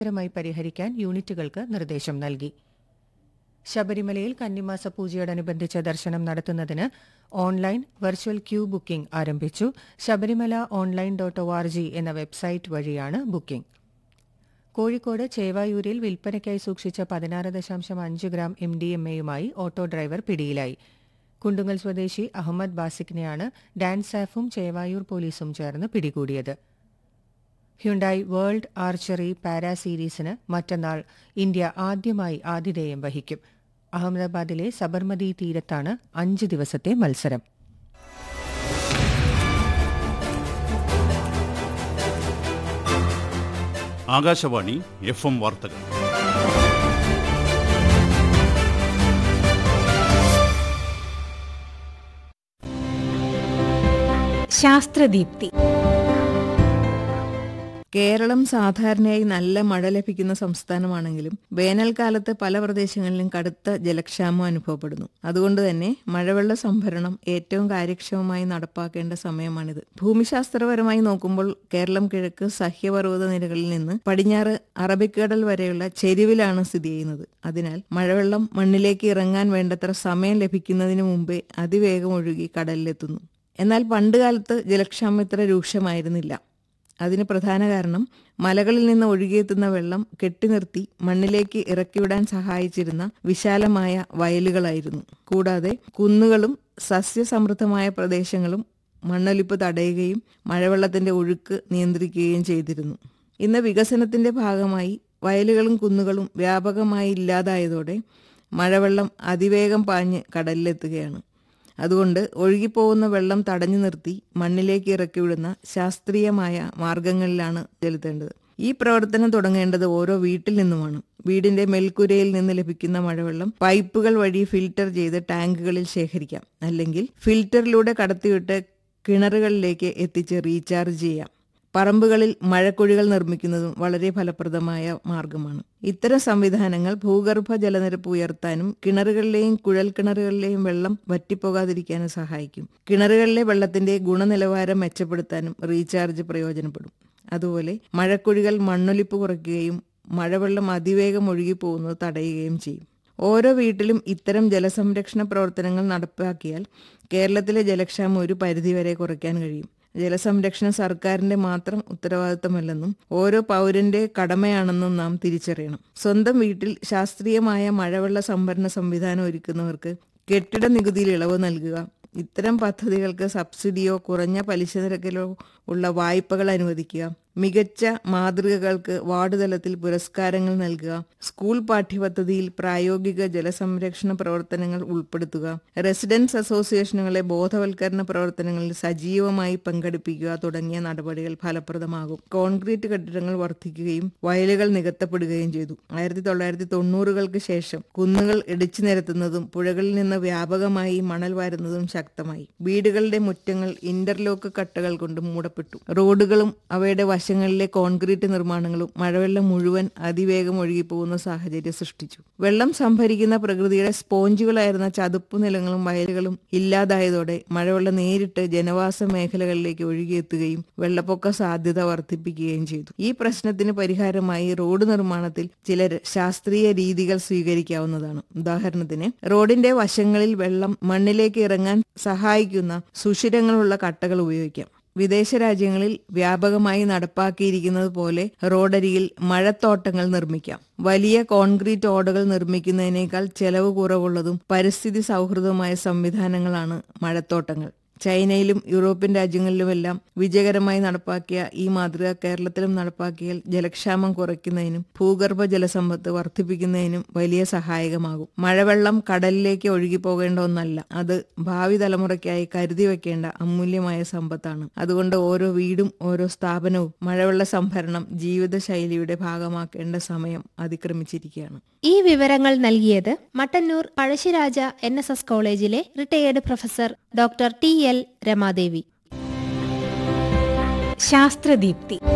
മായി പരിഹരിക്കാൻ യൂണിറ്റുകൾക്ക് നിർദ്ദേശം നൽകി ശബരിമലയിൽ കന്നിമാസ പൂജയോടനുബന്ധിച്ച് ദർശനം നടത്തുന്നതിന് ഓൺലൈൻ വെർച്വൽ ക്യൂ ബുക്കിംഗ് ആരംഭിച്ചു Sabarimala online dot O R G എന്ന വെബ്സൈറ്റ് വഴിയാണ് ബുക്കിംഗ് കോഴിക്കോട് ചേവായൂരിൽ വിൽപ്പനയ്ക്കായി സൂക്ഷിച്ച പതിനാറ് ദശാംശം അഞ്ച് ഗ്രാം എം ഡി എം എയുമായി ഓട്ടോ ഡ്രൈവർ പിടിയിലായി കുണ്ടുങ്ങൽ സ്വദേശി അഹമ്മദ് ബാസിക്കിനെയാണ് ഡാൻസാഫും ചേവായൂർ പോലീസും ചേർന്ന് പിടികൂടിയത് ഹ്യുണ്ടായി വേൾഡ് ആർച്ചറി പാരാ സീരീസിന് മറ്റന്നാൾ ഇന്ത്യ ആദ്യമായി ആതിഥേയം വഹിക്കും അഹമ്മദാബാദിലെ സബർമതി തീരത്താണ് അഞ്ച് ദിവസത്തെ മത്സരം ആകാശവാണി എഫ് എം വാർത്തകൾ ശാസ്ത്രദീപ്തി കേരളം സാധാരണയായി നല്ല മഴ ലഭിക്കുന്ന സംസ്ഥാനമാണെങ്കിലും വേനൽക്കാലത്ത് പല പ്രദേശങ്ങളിലും കടുത്ത ജലക്ഷാമം അനുഭവപ്പെടുന്നു അതുകൊണ്ട് തന്നെ മഴവെള്ള സംഭരണം ഏറ്റവും കാര്യക്ഷമമായി നടപ്പാക്കേണ്ട സമയമാണിത് ഭൂമിശാസ്ത്രപരമായി നോക്കുമ്പോൾ കേരളം കിഴക്ക് സഹ്യപർവ്വത നിരകളിൽ നിന്ന് പടിഞ്ഞാറ് അറബിക്കടൽ വരെയുള്ള ചെരിവിലാണ് സ്ഥിതി ചെയ്യുന്നത് അതിനാൽ മഴവെള്ളം മണ്ണിലേക്ക് ഇറങ്ങാൻ വേണ്ടത്ര സമയം ലഭിക്കുന്നതിന് മുമ്പേ അതിവേഗം ഒഴുകി കടലിലെത്തുന്നു എന്നാൽ പണ്ടുകാലത്ത് ജലക്ഷാമം ഇത്ര രൂക്ഷമായിരുന്നില്ല അതിന് പ്രധാന കാരണം മലകളിൽ നിന്ന് ഒഴുകിയെത്തുന്ന വെള്ളം കെട്ടിനിർത്തി മണ്ണിലേക്ക് ഇറക്കിവിടാൻ സഹായിച്ചിരുന്ന വിശാലമായ വയലുകളായിരുന്നു കൂടാതെ കുന്നുകളും സസ്യസമൃദ്ധമായ പ്രദേശങ്ങളും മണ്ണൊലിപ്പ് തടയുകയും മഴവെള്ളത്തിന്റെ ഒഴുക്ക് നിയന്ത്രിക്കുകയും ചെയ്തിരുന്നു ഇന്ന് വികസനത്തിന്റെ ഭാഗമായി വയലുകളും കുന്നുകളും വ്യാപകമായി ഇല്ലാതായതോടെ മഴവെള്ളം അതിവേഗം പാഞ്ഞ് കടലിലെത്തുകയാണ് അതുകൊണ്ട് ഒഴുകിപ്പോകുന്ന വെള്ളം തടഞ്ഞു നിർത്തി മണ്ണിലേക്ക് ഇറക്കിവിടുന്ന ശാസ്ത്രീയമായ മാർഗങ്ങളിലാണ് ചെലുത്തേണ്ടത് ഈ പ്രവർത്തനം തുടങ്ങേണ്ടത് ഓരോ വീട്ടിൽ നിന്നുമാണ് വീടിന്റെ മേൽക്കൂരയിൽ നിന്ന് ലഭിക്കുന്ന മഴവെള്ളം പൈപ്പുകൾ വഴി ഫിൽട്ടർ ചെയ്ത് ടാങ്കുകളിൽ ശേഖരിക്കാം അല്ലെങ്കിൽ ഫിൽറ്ററിലൂടെ കടത്തിവിട്ട് കിണറുകളിലേക്ക് എത്തിച്ച് റീചാർജ് ചെയ്യാം പറമ്പുകളിൽ മഴക്കുഴികൾ നിർമ്മിക്കുന്നതും വളരെ ഫലപ്രദമായ മാർഗമാണ് ഇത്തരം സംവിധാനങ്ങൾ ഭൂഗർഭ ജലനിരപ്പ് ഉയർത്താനും കിണറുകളിലെയും കുഴൽ കിണറുകളിലെയും വെള്ളം വറ്റിപ്പോകാതിരിക്കാനും സഹായിക്കും കിണറുകളിലെ വെള്ളത്തിന്റെ ഗുണനിലവാരം മെച്ചപ്പെടുത്താനും റീചാർജ് പ്രയോജനപ്പെടും അതുപോലെ മഴക്കുഴികൾ മണ്ണൊലിപ്പ് കുറയ്ക്കുകയും മഴവെള്ളം അതിവേഗം ഒഴുകിപ്പോകുന്നത് തടയുകയും ചെയ്യും ഓരോ വീട്ടിലും ഇത്തരം ജലസംരക്ഷണ പ്രവർത്തനങ്ങൾ നടപ്പാക്കിയാൽ കേരളത്തിലെ ജലക്ഷാമം ഒരു പരിധിവരെ കുറയ്ക്കാൻ കഴിയും ജലസംരക്ഷണം സർക്കാരിന്റെ മാത്രം ഉത്തരവാദിത്തമല്ലെന്നും ഓരോ പൗരന്റെ കടമയാണെന്നും നാം തിരിച്ചറിയണം സ്വന്തം വീട്ടിൽ ശാസ്ത്രീയമായ മഴവെള്ള സംഭരണ സംവിധാനം ഒരുക്കുന്നവർക്ക് കെട്ടിട നികുതിയിൽ ഇളവ് നൽകുക ഇത്തരം പദ്ധതികൾക്ക് സബ്സിഡിയോ കുറഞ്ഞ പലിശ നിരക്കിലോ ഉള്ള വായ്പകൾ അനുവദിക്കുക മികച്ച മാതൃകകൾക്ക് വാർഡ് തലത്തിൽ പുരസ്കാരങ്ങൾ നൽകുക സ്കൂൾ പാഠ്യപദ്ധതിയിൽ പ്രായോഗിക ജലസംരക്ഷണ പ്രവർത്തനങ്ങൾ ഉൾപ്പെടുത്തുക റെസിഡൻസ് അസോസിയേഷനുകളെ ബോധവൽക്കരണ പ്രവർത്തനങ്ങളിൽ സജീവമായി പങ്കെടുപ്പിക്കുക തുടങ്ങിയ നടപടികൾ ഫലപ്രദമാകും കോൺക്രീറ്റ് കെട്ടിടങ്ങൾ വർദ്ധിക്കുകയും വയലുകൾ നികത്തപ്പെടുകയും ചെയ്തു ആയിരത്തി തൊള്ളായിരത്തി തൊണ്ണൂറുകൾക്ക് ശേഷം കുന്നുകൾ ഇടിച്ചു നിരത്തുന്നതും പുഴകളിൽ നിന്ന് വ്യാപകമായി മണൽ വാരുന്നതും ശക്തമായി വീടുകളുടെ മുറ്റങ്ങൾ ഇന്റർലോക്ക് കട്ടകൾ കൊണ്ട് മൂടപ്പെട്ടു റോഡുകളും അവയുടെ വശങ്ങളിലെ കോൺക്രീറ്റ് നിർമ്മാണങ്ങളും മഴവെള്ളം മുഴുവൻ അതിവേഗം ഒഴുകിപ്പോകുന്ന സാഹചര്യം സൃഷ്ടിച്ചു വെള്ളം സംഭരിക്കുന്ന പ്രകൃതിയുടെ സ്പോഞ്ചുകളായിരുന്ന ചതുപ്പു നിലങ്ങളും വയലുകളും ഇല്ലാതായതോടെ മഴവെള്ളം നേരിട്ട് ജനവാസ മേഖലകളിലേക്ക് ഒഴുകിയെത്തുകയും വെള്ളപ്പൊക്ക സാധ്യത വർദ്ധിപ്പിക്കുകയും ചെയ്തു ഈ പ്രശ്നത്തിന് പരിഹാരമായി റോഡ് നിർമ്മാണത്തിൽ ചില ശാസ്ത്രീയ രീതികൾ സ്വീകരിക്കാവുന്നതാണ് ഉദാഹരണത്തിന് റോഡിന്റെ വശങ്ങളിൽ വെള്ളം മണ്ണിലേക്ക് ഇറങ്ങാൻ സഹായിക്കുന്ന സുഷിരങ്ങളുള്ള കട്ടകൾ ഉപയോഗിക്കാം വിദേശ രാജ്യങ്ങളിൽ വ്യാപകമായി നടപ്പാക്കിയിരിക്കുന്നത് പോലെ റോഡരികിൽ മഴത്തോട്ടങ്ങൾ നിർമ്മിക്കാം വലിയ കോൺക്രീറ്റ് ഓടകൾ നിർമ്മിക്കുന്നതിനേക്കാൾ ചെലവ് കുറവുള്ളതും പരിസ്ഥിതി സൗഹൃദമായ സംവിധാനങ്ങളാണ് മഴത്തോട്ടങ്ങൾ ചൈനയിലും യൂറോപ്യൻ രാജ്യങ്ങളിലുമെല്ലാം വിജയകരമായി നടപ്പാക്കിയ ഈ മാതൃക കേരളത്തിലും നടപ്പാക്കിയാൽ ജലക്ഷാമം കുറയ്ക്കുന്നതിനും ഭൂഗർഭ ജലസമ്പത്ത് വർദ്ധിപ്പിക്കുന്നതിനും വലിയ സഹായകമാകും മഴവെള്ളം കടലിലേക്ക് ഒഴുകിപ്പോകേണ്ട ഒന്നല്ല അത് ഭാവി തലമുറയ്ക്കായി കരുതി വെക്കേണ്ട അമൂല്യമായ സമ്പത്താണ് അതുകൊണ്ട് ഓരോ വീടും ഓരോ സ്ഥാപനവും മഴവെള്ള സംഭരണം ജീവിതശൈലിയുടെ ഭാഗമാക്കേണ്ട സമയം അതിക്രമിച്ചിരിക്കുകയാണ് ഈ വിവരങ്ങൾ നൽകിയത് Mattannur Pazhassiraja N S S കോളേജിലെ retired professor doctor T L Ramadevi ശാസ്ത്രദീപ്തി